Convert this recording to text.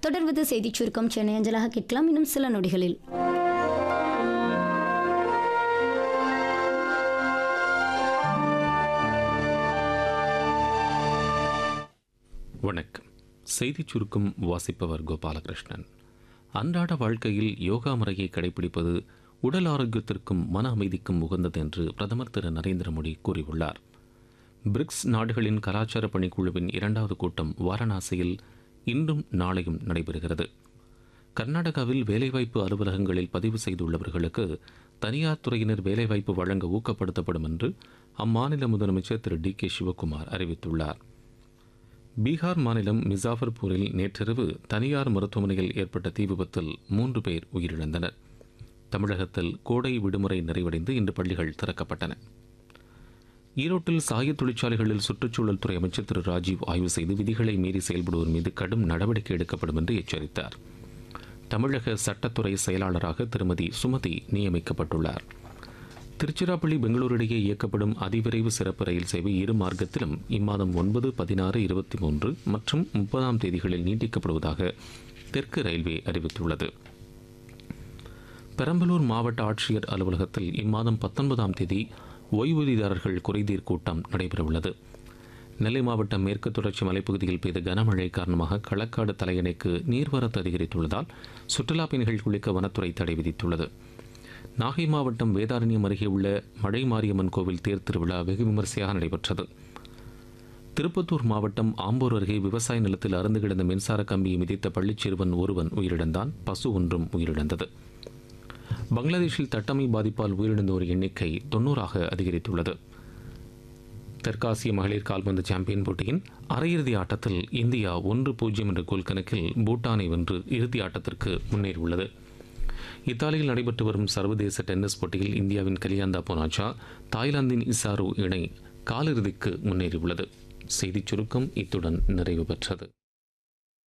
தொடர்வது செய்திச் சுருக்கம் சென்னை அஞ்சலாக கேட்கலாம் இன்னும் சில நொடிகளில் வணக்கம் செய்திச் சுருக்கம் வாசிப்பவர் கோபாலகிருஷ்ணன் அன்றாட வாழ்க்கையில் யோகா முறையை கடைபிடிப்பது உடல் ஆரோக்கியத்திற்கும் மன அமைதிக்கும் உகந்தது என்று பிரதமர் திரு நரேந்திர மோடி கூறியுள்ளார் பிரிக்ஸ் நாடுகளின் கலாச்சார பணிக்குழுவின் இரண்டாவது கூட்டம் வாரணாசியில் இன்றும் நாளையும் நடைபெறுகிறது கர்நாடகாவில் வேலைவாய்ப்பு அலுவலகங்களில் பதிவு செய்துள்ளவர்களுக்கு தனியார் துறையினர் வேலைவாய்ப்பு வழங்க ஊக்கப்படுத்தப்படும் என்று அம்மாநில முதலமைச்சர் திரு டி கே சிவக்குமார் அறிவித்துள்ளார் பீகார் மாநிலம் மிசாஃபர்பூரில் நேற்றிரவு தனியார் மருத்துவமனையில் ஏற்பட்ட தீ விபத்தில் மூன்று பேர் உயிரிழந்தனர் தமிழகத்தில் கோடை விடுமுறை நிறைவடைந்து இன்று பள்ளிகள் திறக்கப்பட்டன ஈரோட்டில் சாய தொழிற்சாலைகளில் சுற்றுச்சூழல் துறை அமைச்சர் திரு ராஜீவ் ஆய்வு செய்து விதிகளை மீறி செயல்படுவோர் மீது கடும் நடவடிக்கை எடுக்கப்படும் என்று எச்சரித்தார் தமிழக சட்டத்துறை செயலாளராக திருமதி சுமதி நியமிக்கப்பட்டுள்ளார் திருச்சிராப்பள்ளி பெங்களூரு இடையே இயக்கப்படும் அதிவிரைவு சிறப்பு ரயில் சேவை இரு மார்க்கத்திலும் இம்மாதம் ஒன்பது பதினாறு இருபத்தி மூன்று மற்றும் முப்பதாம் தேதிகளில் நீட்டிக்கப்படுவதாக தெற்கு ரயில்வே அறிவித்துள்ளது பெரம்பலூர் மாவட்ட ஆட்சியர் அலுவலகத்தில் இம்மாதம் பத்தொன்பதாம் தேதி ஓய்வூதியதாரர்கள் குறைதீர் கூட்டம் நடைபெறவுள்ளது நெல்லை மாவட்டம் மேற்கு தொடர்ச்சி மலைப்பகுதியில் பெய்த கனமழை காரணமாக களக்காடு தலையணைக்கு நீர்வரத்து அதிகரித்துள்ளதால் சுற்றுலா பயணிகள் குளிக்க வனத்துறை தடை விதித்துள்ளது நாகை மாவட்டம் வேதாரண்யம் அருகே உள்ள மழை மாரியம்மன் கோவில் தேர் திருவிழா வெகு விமரிசையாக நடைபெற்றது திருப்பத்தூர் மாவட்டம் ஆம்பூர் அருகே விவசாய நிலத்தில் அறுந்து கிடந்த மின்சார கம்பியை மிதித்த பள்ளிச் சிறுவன் ஒருவன் உயிரிழந்தான் பசு ஒன்றும் உயிரிழந்தது பங்களாதேஷில் தட்டமை பாதிப்பால் உயிரிழந்தோர் எண்ணிக்கை தொன்னூறாக அதிகரித்துள்ளது தெற்காசிய மகளிர் கால்பந்து சாம்பியன் போட்டியின் அரையிறுதி ஆட்டத்தில் இந்தியா ஒன்று பூஜ்ஜியம் என்ற கோல் கணக்கில் பூட்டானை வென்று இறுதி ஆட்டத்திற்கு முன்னேறியுள்ளது இத்தாலியில் நடைபெற்று வரும் சர்வதேச டென்னிஸ் போட்டியில் இந்தியாவின் கலியாந்தா போனாச்சா தாய்லாந்தின் இசாரு இணை காலிறுதிக்கு முன்னேறியுள்ளது செய்திச் சுருக்கம் இத்துடன் நிறைவு பெற்றது